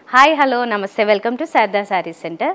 hi hello నమస్తే welcome to Sharada saree centre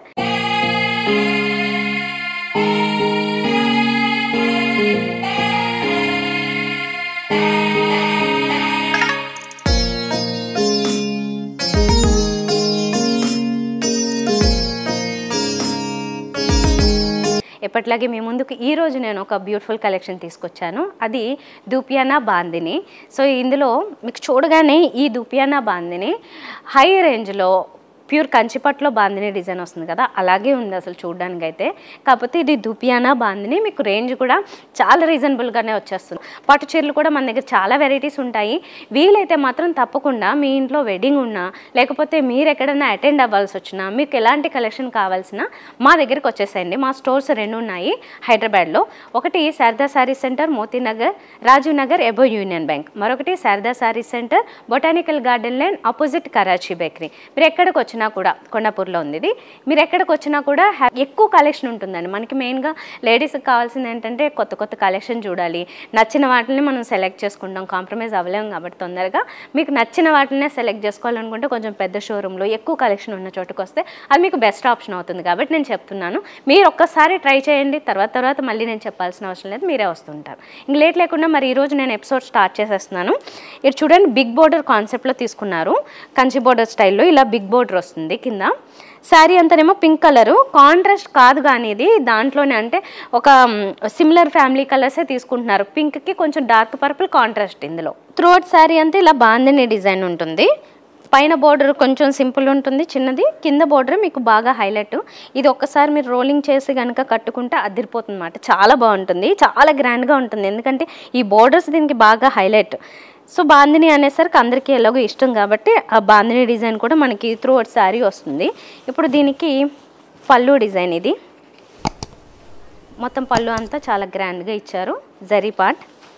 ఎప్పట్లాగే మీ ముందుకు ఈ రోజు నేను ఒక బ్యూటిఫుల్ కలెక్షన్ తీసుకొచ్చాను అది దూపియానా బాందిని సో ఇందులో మీకు చూడగానే ఈ దూపియానా బాందిని హై రేంజ్లో ప్యూర్ కంచిపట్లో బాందిని డిజైన్ వస్తుంది కదా అలాగే ఉంది అసలు చూడడానికి అయితే కాకపోతే ఇది దుపియానా బాందిని మీకు రేంజ్ కూడా చాలా రీజనబుల్గానే వచ్చేస్తుంది పట్టు చీరలు కూడా మన దగ్గర చాలా వెరైటీస్ ఉంటాయి వీలైతే మాత్రం తప్పకుండా మీ ఇంట్లో వెడ్డింగ్ ఉన్నా లేకపోతే మీరు ఎక్కడైనా అటెండ్ అవ్వాల్సి వచ్చినా మీకు ఎలాంటి కలెక్షన్ కావాల్సిన మా దగ్గరికి వచ్చేసేయండి మా స్టోర్స్ రెండు ఉన్నాయి హైదరాబాద్లో ఒకటి Sharada saree centre Motinagar Rajiv Nagar above Union Bank మరొకటి Sharada saree centre botanical garden line opposite Karachi bakery మీరు ఎక్కడికి వచ్చినా కూడా కొండాపూర్లో ఉంది ఇది మీరు ఎక్కడికి వచ్చినా కూడా హ్యా- ఎక్కువ కలెక్షన్ ఉంటుందండి మనకి మెయిన్గా లేడీస్కి కావాల్సింది ఏంటంటే కొత్త కొత్త కలెక్షన్ చూడాలి నచ్చిన వాటిని మనం సెలెక్ట్ చేసుకుంటాం కాంప్రమైజ్ అవ్వలేము కాబట్టి తొందరగా మీకు నచ్చిన వాటినే సెలెక్ట్ చేసుకోవాలనుకుంటే కొంచెం పెద్ద షోరూంలో ఎక్కువ కలెక్షన్ ఉన్న చోటుకు వస్తే అది మీకు బెస్ట్ ఆప్షన్ అవుతుంది కాబట్టి నేను చెప్తున్నాను మీరు ఒక్కసారి ట్రై చేయండి తర్వాత తర్వాత మళ్ళీ నేను చెప్పాల్సిన అవసరం లేదు మీరే వస్తుంటారు ఇంక లేట్ లేకుండా మరి ఈరోజు నేను ఎపిసోడ్ స్టార్ట్ చేసేస్తున్నాను ఇది చూడండి బిగ్ బోర్డర్ కాన్సెప్ట్లో తీసుకున్నారు కంచి బోర్డర్ స్టైల్లో ఇలా బిగ్ బోర్డర్ వస్తుంది కింద శారీ అంతానేమో పింక్ కలరు కాంట్రాస్ట్ కాదు కానీ ఇది దాంట్లోనే అంటే ఒక సిమిలర్ ఫ్యామిలీ కలర్సే తీసుకుంటున్నారు పింక్కి కొంచెం డార్క్ పర్పుల్ కాంట్రాస్ట్ ఇందులో త్రూఅవుట్ శారీ అంతా ఇలా బాందిని డిజైన్ ఉంటుంది పైన బోర్డర్ కొంచెం సింపుల్ ఉంటుంది చిన్నది కింద బోర్డర్ మీకు బాగా హైలైట్ ఇది ఒక్కసారి మీరు రోలింగ్ చేసి కనుక కట్టుకుంటే అదిరిపోతుంది అనమాట చాలా బాగుంటుంది చాలా గ్రాండ్గా ఉంటుంది ఎందుకంటే ఈ బోర్డర్స్ దీనికి బాగా హైలైట్ సో బాందిని అనేసరికి అందరికీ ఎలాగో ఇష్టం కాబట్టి ఆ బాందిని డిజైన్ కూడా మనకి త్రూ అవుట్ శారీ వస్తుంది ఇప్పుడు దీనికి పళ్ళు డిజైన్ ఇది మొత్తం పళ్ళు అంతా చాలా గ్రాండ్గా ఇచ్చారు జరీ పార్ట్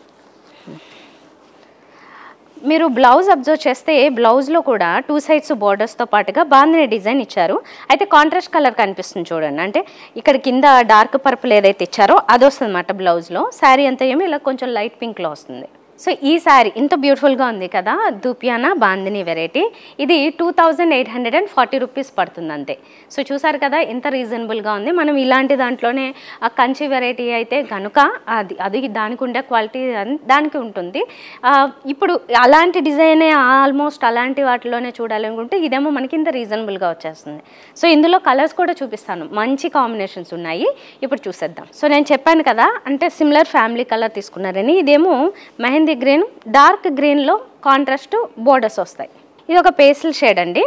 మీరు బ్లౌజ్ అబ్జర్వ్ చేస్తే బ్లౌజ్లో కూడా టూ సైడ్స్ బోర్డర్స్తో పాటుగా బాందిని డిజైన్ ఇచ్చారు అయితే కాంట్రాస్ట్ కలర్ కనిపిస్తుంది చూడండి అంటే ఇక్కడ కింద డార్క్ పర్పుల్ ఏదైతే ఇచ్చారో అది వస్తుంది అనమాట బ్లౌజ్లో శారీ అంతా ఏమో ఇలా కొంచెం లైట్ పింక్లో వస్తుంది సో ఈ శారీ ఇంత బ్యూటిఫుల్గా ఉంది కదా దూపియానా బాందిని వెరైటీ ఇది two thousand eight hundred and forty rupees పడుతుంది అంతే సో చూసారు కదా ఎంత రీజనబుల్గా ఉంది మనం ఇలాంటి దాంట్లోనే ఆ కంచి వెరైటీ అయితే కనుక అది అది దానికి ఉండే క్వాలిటీ అన్- దానికి ఉంటుంది ఆ, ఇప్పుడు అలాంటి డిజైనే ఆల్మోస్ట్ అలాంటి వాటిలోనే చూడాలనుకుంటే ఇదేమో మనకి ఇంత రీజనబుల్గా వచ్చేస్తుంది సో ఇందులో కలర్స్ కూడా చూపిస్తాను మంచి కాంబినేషన్స్ ఉన్నాయి ఇప్పుడు చూసేద్దాం సో నేను చెప్పాను కదా అంటే సిమిలర్ ఫ్యామిలీ కలర్ తీసుకున్నారని ఇదేమో మెహందీ గ్రీన్ డార్క్ గ్రీన్లో కాంట్రాస్ట్ బోర్డర్స్ వస్తాయి ఇది ఒక పేస్టల్ షేడ్ అండి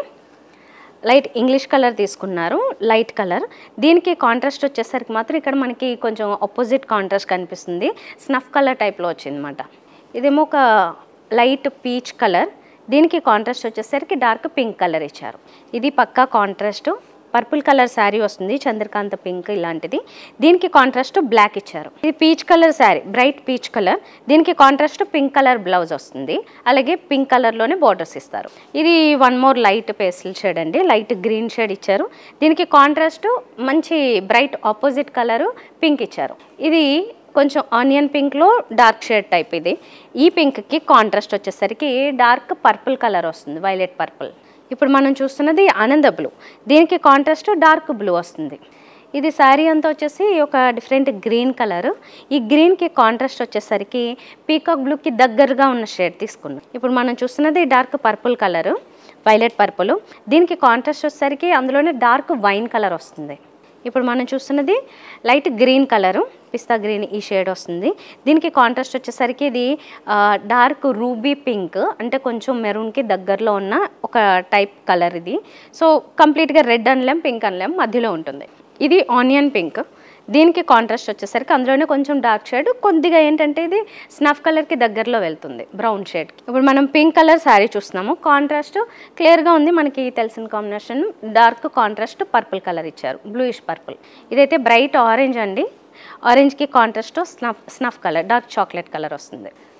లైట్ ఇంగ్లీష్ కలర్ తీసుకున్నారు లైట్ కలర్ దీనికి కాంట్రాస్ట్ వచ్చేసరికి మాత్రం ఇక్కడ మనకి కొంచెం ఆపోజిట్ కాంట్రాస్ట్ కనిపిస్తుంది స్నఫ్ కలర్ టైప్లో వచ్చిందన్నమాట ఇదేమో ఒక లైట్ పీచ్ కలర్ దీనికి కాంట్రాస్ట్ వచ్చేసరికి డార్క్ పింక్ కలర్ ఇచ్చారు ఇది పక్కా కాంట్రాస్ట్ పర్పుల్ కలర్ శారీ వస్తుంది చంద్రకాంత పింక్ ఇలాంటిది దీనికి కాంట్రాస్ట్ బ్లాక్ ఇచ్చారు ఇది peach colour saree bright peach colour దీనికి కాంట్రాస్ట్ పింక్ కలర్ బ్లౌజ్ వస్తుంది అలాగే పింక్ కలర్లోనే బార్డర్స్ ఇస్తారు ఇది one more light pastel shade అండి లైట్ గ్రీన్ షేడ్ ఇచ్చారు దీనికి కాంట్రాస్ట్ మంచి బ్రైట్ ఆపోజిట్ కలరు పింక్ ఇచ్చారు ఇది కొంచెం ఆనియన్ పింక్లో డార్క్ షేడ్ టైప్ ఇది ఈ పింక్కి కాంట్రాస్ట్ వచ్చేసరికి డార్క్ పర్పుల్ కలర్ వస్తుంది వైలెట్ పర్పుల్ ఇప్పుడు మనం చూస్తున్నది ఆనంద బ్లూ దీనికి కాంట్రాస్ట్ డార్క్ బ్లూ వస్తుంది ఇది శారీ అంతా వచ్చేసి ఒక డిఫరెంట్ గ్రీన్ కలర్ ఈ గ్రీన్కి కాంట్రాస్ట్ వచ్చేసరికి పీకాక్ బ్లూకి దగ్గరగా ఉన్న షేడ్ తీసుకున్నాం ఇప్పుడు మనం చూస్తున్నది dark purple colour violet purple దీనికి కాంట్రాస్ట్ వచ్చేసరికి అందులోనే డార్క్ వైన్ కలర్ వస్తుంది ఇప్పుడు మనం చూస్తున్నది light green colour pista green ఈ షేడ్ వస్తుంది దీనికి కాంట్రాస్ట్ వచ్చేసరికి ఇది ఆ, డార్క్ రూబీ పింక్ అంటే కొంచెం మెరూన్కి దగ్గరలో ఉన్న ఒక టైప్ కలర్ ఇది సో కంప్లీట్గా రెడ్ అనలేం పింక్ అనలేం మధ్యలో ఉంటుంది ఇది ఆనియన్ పింక్ దీనికి కాంట్రాస్ట్ వచ్చేసరికి అందులోనే కొంచెం డార్క్ షేడ్ కొద్దిగా ఏంటంటే ఇది స్నఫ్ కలర్కి దగ్గరలో వెళ్తుంది బ్రౌన్ షేడ్ ఇప్పుడు మనం పింక్ కలర్ శారీ చూస్తున్నాము కాంట్రాస్ట్ క్లియర్గా ఉంది మనకి తెలిసిన combination dark contrast purple colour ఇచ్చారు బ్లూయిష్ పర్పుల్ ఇదైతే బ్రైట్ ఆరెంజ్ అండి ఆరెంజ్కి contrast snuff snuff colour dark chocolate colour వస్తుంది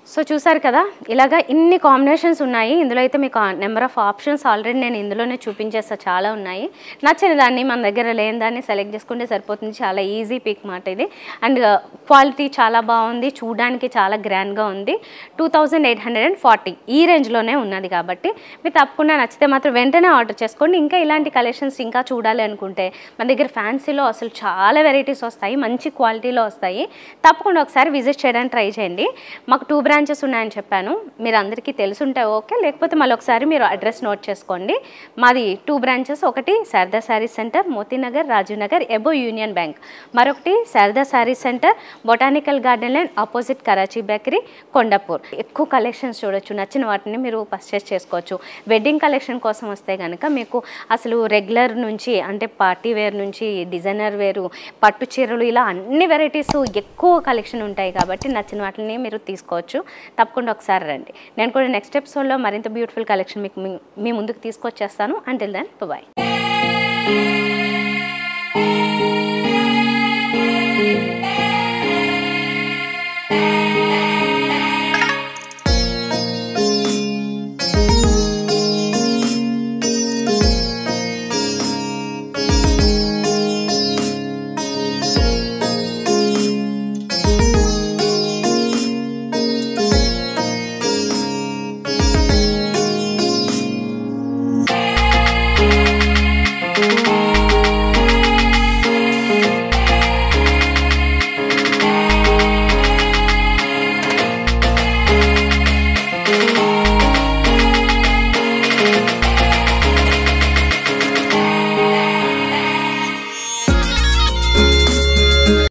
సో చూసారు కదా ఇలాగా ఇన్ని కాంబినేషన్స్ ఉన్నాయి ఇందులో అయితే మీకు నెంబర్ ఆఫ్ ఆప్షన్స్ ఆల్రెడీ నేను ఇందులోనే చూపించేస్తా చాలా ఉన్నాయి నచ్చిన దాన్ని మన దగ్గర లేని దాన్ని సెలెక్ట్ చేసుకుంటే సరిపోతుంది చాలా ఈజీ పిక్ మాట ఇది అండ్ క్వాలిటీ చాలా బాగుంది చూడడానికి చాలా గ్రాండ్గా ఉంది two thousand eight hundred and forty ఈ రేంజ్లోనే ఉన్నది కాబట్టి మీరు తప్పకుండా నచ్చితే మాత్రం వెంటనే ఆర్డర్ చేసుకోండి ఇంకా ఇలాంటి కలెక్షన్స్ ఇంకా చూడాలి అనుకుంటే మన దగ్గర ఫ్యాన్సీలో అసలు చాలా వెరైటీస్ వస్తాయి మంచి క్వాలిటీలో వస్తాయి తప్పకుండా ఒకసారి విజిట్ చేయడానికి ట్రై చేయండి మాకు టూ బ్రాంచెస్ ఉన్నాయని చెప్పాను మీరు అందరికీ తెలుసుంటే ఓకే లేకపోతే మళ్ళీ ఒకసారి మీరు అడ్రస్ నోట్ చేసుకోండి మాది టూ బ్రాంచెస్ ఒకటి Sharada saree centre Motinagar Rajivnagar above Union Bank మరొకటి Sharada saree centre botanical garden line opposite Karachi bakery Kondapur ఎక్కువ కలెక్షన్స్ చూడొచ్చు నచ్చిన వాటిని మీరు పర్చేస్ చేసుకోవచ్చు వెడ్డింగ్ కలెక్షన్ కోసం వస్తే కనుక మీకు అసలు రెగ్యులర్ నుంచి అంటే పార్టీ వేర్ నుంచి డిజైనర్ వేరు పట్టు చీరలు ఇలా అన్ని వెరైటీస్ ఎక్కువ కలెక్షన్ ఉంటాయి కాబట్టి నచ్చిన వాటిని మీరు తీసుకోవచ్చు తప్పకుండా ఒకసారి రండి నేను కూడా నెక్స్ట్ ఎపిసోడ్లో మరింత బ్యూటిఫుల్ కలెక్షన్ మీకు మీ- మీ ముందుకు తీసుకొచ్చేస్తాను అంటిల్ దెన్ బాయ్